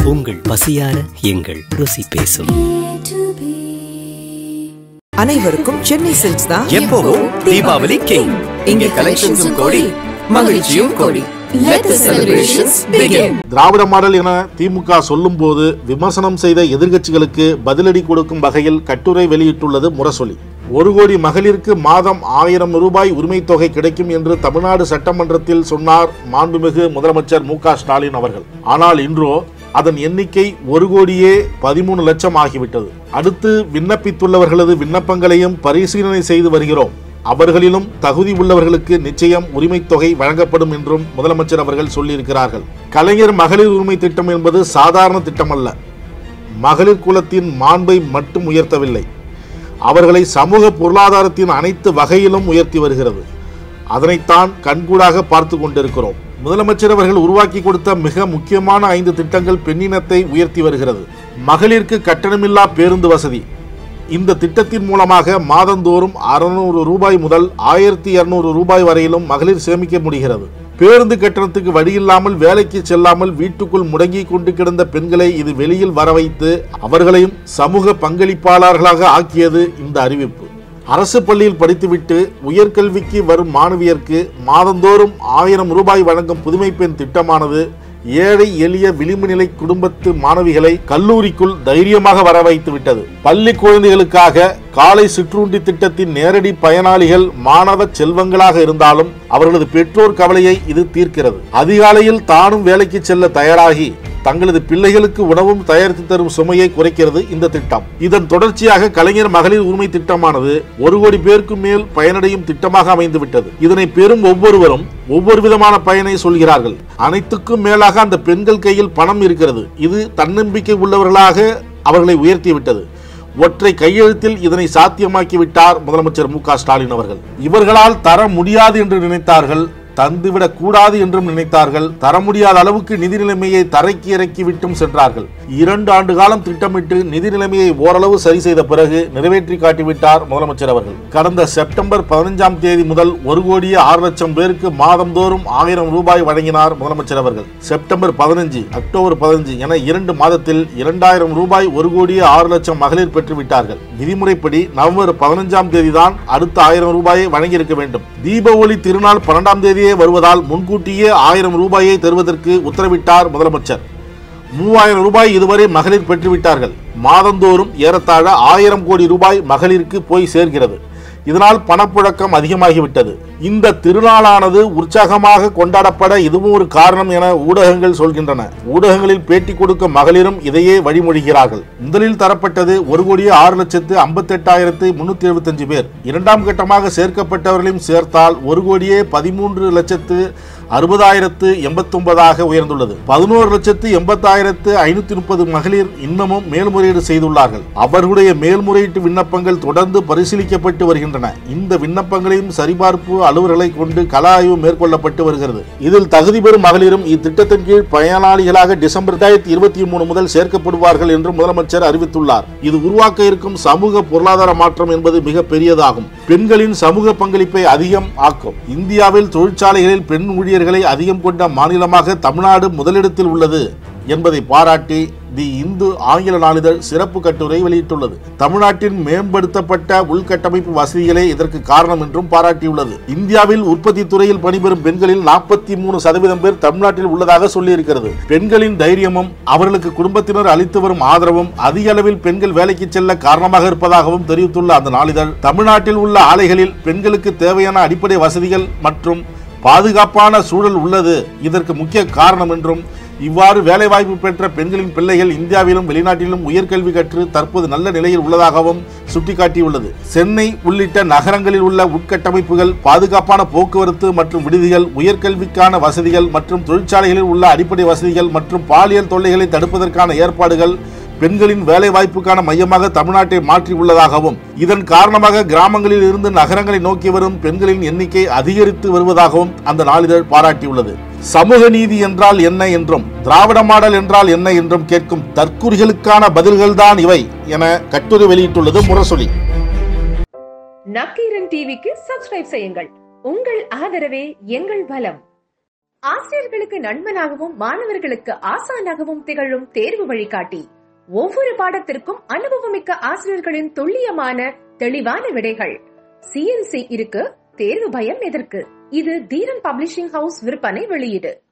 உங்கள் பசியார எங்கள் ருசி பேசும் அனைவருக்கும் சென்னை சில்க்ஸ் தான் எப்பவும் தீபாவளி கிங் இங்கே கலெக்ஷன்ஸும் கோடி மகிழ்ச்சியும் கோடி Let the celebrations begin. திராவிட மாடல் என திமுக சொல்லும்போது விமர்சனம் செய்த எதிர்க்கட்சிகளுக்கு பதிலடி கொடுக்கும் வகையில் கட்டுரை வெளியிட்டுள்ளது முரசொலி ஒரு கோடி மகளிருக்கு மாதம் ஆயிரம் ரூபாய் உரிமைத் தொகை கிடைக்கும் என்று தமிழ்நாடு சட்டமன்றத்தில் சொன்னார் மாண்புமிகு முதலமைச்சர் மு க ஸ்டாலின் அவர்கள் ஆனால் இன்றோ அதன் எண்ணிக்கை ஒரு கோடியே பதிமூணு லட்சம் ஆகிவிட்டது அடுத்து விண்ணப்பித்துள்ளவர்களது விண்ணப்பங்களையும் பரிசீலனை செய்து வருகிறோம் அவர்களிலும் தகுதி உள்ளவர்களுக்கு நிச்சயம் உரிமைத் தொகை வழங்கப்படும் என்றும் முதலமைச்சர் அவர்கள் சொல்லியிருக்கிறார்கள் கலைஞர் மகளிர் உரிமை திட்டம் என்பது சாதாரண திட்டம் அல்ல மகளிர் குலத்தின் மாண்பை மட்டும் உயர்த்தவில்லை அவர்களை சமூக பொருளாதாரத்தின் அனைத்து வகையிலும் உயர்த்தி வருகிறது அதனைத்தான் கண்கூடாக பார்த்து கொண்டிருக்கிறோம் முதலமைச்சர் அவர்கள் உருவாக்கி கொடுத்த மிக முக்கியமான ஐந்து திட்டங்கள் பெண்ணினத்தை உயர்த்தி வருகிறது மகளிருக்கு கட்டணமில்லா பேருந்து வசதி இந்த திட்டத்தின் மூலமாக மாதந்தோறும் அறுநூறு ரூபாய் முதல் ஆயிரத்தி இருநூறு ரூபாய் வரையிலும் மகளிர் சேமிக்க முடிகிறது பேருந்து கட்டணத்துக்கு வழியில்லாமல் வேலைக்கு செல்லாமல் வீட்டுக்குள் முடங்கி கொண்டு கிடந்த பெண்களை இது வெளியில் வர வைத்து அவர்களையும் சமூக பங்களிப்பாளர்களாக ஆக்கியது இந்த அறிவிப்பு அரசு பள்ளியில் படித்துவிட்டு உயர்கல்விக்கு வரும் மாணவியருக்கு மாதந்தோறும் ஆயிரம் ரூபாய் வழங்கும் புதுமை பெண் திட்டமானது ஏழை எளிய விளிம்பு நிலை குடும்பத்து மாணவிகளை கல்லூரிக்குள் தைரியமாக வர வைத்து விட்டது பள்ளி குழந்தைகளுக்காக காலை சிற்றுண்டி திட்டத்தின் நேரடி பயனாளிகள் மாணவ செல்வங்களாக இருந்தாலும் அவர்களது பெற்றோர் கவலையை இது தீர்க்கிறது அதிகாலையில் தானும் வேலைக்கு செல்ல தயாராகி தங்களது பிள்ளைகளுக்கு உணவும் தயாரித்து தரும் சுமையை குறைக்கிறது இந்த திட்டம் இதன் தொடர்ச்சியாக கலைஞர் மகளிர் உரிமை திட்டமானது ஒரு கோடி பேருக்கு மேல் பயனடையும் திட்டமாக அமைந்து விட்டது இதனை பெறும் ஒவ்வொருவரும் ஒவ்வொரு விதமான பயனை சொல்கிறார்கள் அனைத்துக்கும் மேலாக அந்த பெண்கள் கையில் பணம் இருக்கிறது இது தன்னம்பிக்கை உள்ளவர்களாக அவர்களை உயர்த்தி விட்டது ஒற்றை கையெழுத்தில் இதனை சாத்தியமாக்கி விட்டார் முதலமைச்சர் மு க ஸ்டாலின் அவர்கள் இவர்களால் தர முடியாது என்று நினைத்தார்கள் தந்துவிடக் கூடாது என்றும் நினைத்தார்கள் தர முடியாத அளவுக்கு நிதி நிலைமையை தரைக்கு இறக்கி விட்டும் சென்றார்கள் இரண்டு ஆண்டு காலம் திட்டமிட்டு நிதி நிலைமையை ஓரளவு சரி செய்த பிறகு நிறைவேற்றி காட்டிவிட்டார் முதலமைச்சர் அவர்கள் கடந்த செப்டம்பர் பதினைஞ்சாம் தேதி முதல் ஒரு கோடியே ஆறு லட்சம் பேருக்கு மாதந்தோறும் ஆயிரம் ரூபாய் வழங்கினார் முதலமைச்சர் அவர்கள் செப்டம்பர் பதினஞ்சு அக்டோபர் பதினஞ்சு என இரண்டு மாதத்தில் இரண்டாயிரம் ரூபாய் ஒரு கோடியே ஆறு லட்சம் மகளிர் பெற்றுவிட்டார்கள் விதிமுறைப்படி நவம்பர் பதினஞ்சாம் தேதி தான் அடுத்த ஆயிரம் ரூபாயை வழங்கியிருக்க வேண்டும் தீபாவளி திருநாள் பன்னெண்டாம் தேதியே வருவதால் முன்கூட்டியே ஆயிரம் ரூபாயை தருவதற்கு உத்தரவிட்டார் முதலமைச்சர் மூவாயிரம் ரூபாய் இதுவரை மகளிர் பெற்றுவிட்டார்கள் மாதந்தோறும் ஏறத்தாழ ஆயிரம் கோடி ரூபாய் மகளிருக்கு போய் சேர்கிறது இதனால் பணப்புழக்கம் அதிகமாகிவிட்டது இந்த திருநாளானது உற்சாகமாக கொண்டாடப்பட இதுவும் ஒரு காரணம் என ஊடகங்கள் சொல்கின்றன ஊடகங்களில் பேட்டி கொடுக்க மகளிரும் இதையே வழிமொழிகிறார்கள் முதலில் தரப்பட்டது ஒரு கோடியே ஆறு லட்சத்து ஐம்பத்தெட்டாயிரத்து முன்னூத்தி எழுபத்தஞ்சு பேர் இரண்டாம் கட்டமாக சேர்க்கப்பட்டவர்களையும் சேர்த்தால் ஒரு கோடியே பதிமூன்று லட்சத்து அறுபதாயிரத்து எண்பத்தொன்பதாக உயர்ந்துள்ளது பதினோரு லட்சத்து எண்பத்தாயிரத்து ஐநூத்தி முப்பது மகளிர் இன்னமும் மேல்முறையீடு செய்துள்ளார்கள் அவர்களுடைய மேல்முறையீட்டு விண்ணப்பங்கள் தொடர்ந்து பரிசீலிக்கப்பட்டு வருகின்றன இந்த விண்ணப்பங்களையும் சரிபார்ப்பு அலுவலர்களை கொண்டு கள ஆய்வு மேற்கொள்ளப்பட்டு வருகிறது இதில் தகுதி பெறும் மகளிரும் இத்திட்டத்தின் கீழ் பயனாளிகளாக டிசம்பர் இரண்டாயிரத்தி இருபத்தி மூணு முதல் சேர்க்கப்படுவார்கள் என்று முதலமைச்சர் அறிவித்துள்ளார் இது உருவாக்க இருக்கும் சமூக பொருளாதார மாற்றம் என்பது மிக பெரியதாகும் பெண்களின் சமூக பங்களிப்பை அதிகம் ஆக்கும் இந்தியாவில் தொழிற்சாலைகளில் பெண் ஊழியர்களை அதிகம் கொண்ட மாநிலமாக தமிழ்நாடு முதலிடத்தில் உள்ளது என்பதை பாராட்டி தி இந்து ஆங்கில நாளிதழ் சிறப்பு கட்டுரை வெளியிட்டுள்ளது தமிழ்நாட்டின் மேம்படுத்தப்பட்ட உள்கட்டமைப்பு வசதிகளே இதற்கு காரணம் என்றும் பாராட்டியுள்ளது இந்தியாவில் உற்பத்தி துறையில் பணிபெறும் பெண்களில் நாற்பத்தி மூணு சதவீதம் பேர் தமிழ்நாட்டில் உள்ளதாக சொல்லியிருக்கிறது பெண்களின் தைரியமும் அவர்களுக்கு குடும்பத்தினர் அளித்து வரும் ஆதரவும் அதிக அளவில் பெண்கள் வேலைக்கு செல்ல காரணமாக இருப்பதாகவும் தெரிவித்துள்ள அந்த நாளிதழ் தமிழ்நாட்டில் உள்ள ஆலைகளில் பெண்களுக்கு தேவையான அடிப்படை வசதிகள் மற்றும் பாதுகாப்பான சூழல் உள்ளது இதற்கு முக்கிய காரணம் என்றும் இவ்வாறு வேலைவாய்ப்பு பெற்ற பெண்களின் பிள்ளைகள் இந்தியாவிலும் வெளிநாட்டிலும் உயர்கல்வி கற்று தற்போது நல்ல நிலையில் உள்ளதாகவும் சுட்டிக்காட்டியுள்ளது சென்னை உள்ளிட்ட நகரங்களில் உள்ள உட்கட்டமைப்புகள் பாதுகாப்பான போக்குவரத்து மற்றும் விடுதிகள் உயர்கல்விக்கான வசதிகள் மற்றும் தொழிற்சாலைகளில் உள்ள அடிப்படை வசதிகள் மற்றும் பாலியல் தொல்லைகளை தடுப்பதற்கான ஏற்பாடுகள் பெண்களின் வேலை வாய்ப்புக்கான மையமாக தமிழ்நாட்டை மாற்றி உள்ளதாகவும் இதன் காரணமாக கிராமங்களில் இருந்து நகரங்களை நோக்கி வரும் பெண்களின் எண்ணிக்கை அதிகரித்து வருவதாகவும் அந்த நாளிதழ் பாராட்டியுள்ளது சமூக நீதி என்றால் என்ன என்றும் திராவிட மாடல் என்றால் என்ன என்றும் கேட்கும் தற்குறிகளுக்கான பதில்கள்தான் இவை என கட்டுரை வெளியிட்டுள்ளது முரசொலி நக்கீரன் டிவிக்கு சப்ஸ்கிரைப் செய்யுங்கள் உங்கள் ஆதரவே எங்கள் பலம் ஆசிரியர்களுக்கு நண்பனாகவும் மாணவர்களுக்கு ஆசானாகவும் திகழும் தேர்வு வழிகாட்டி ஒவ்வொரு பாடத்திற்கும் அனுபவமிக்க ஆசிரியர்களின் துல்லியமான தெளிவான விடைகள் சிஎன்சி இருக்கு தேர்வு பயம் எதற்கு இது தீரன் பப்ளிஷிங் ஹவுஸ் விற்பனை வெளியீடு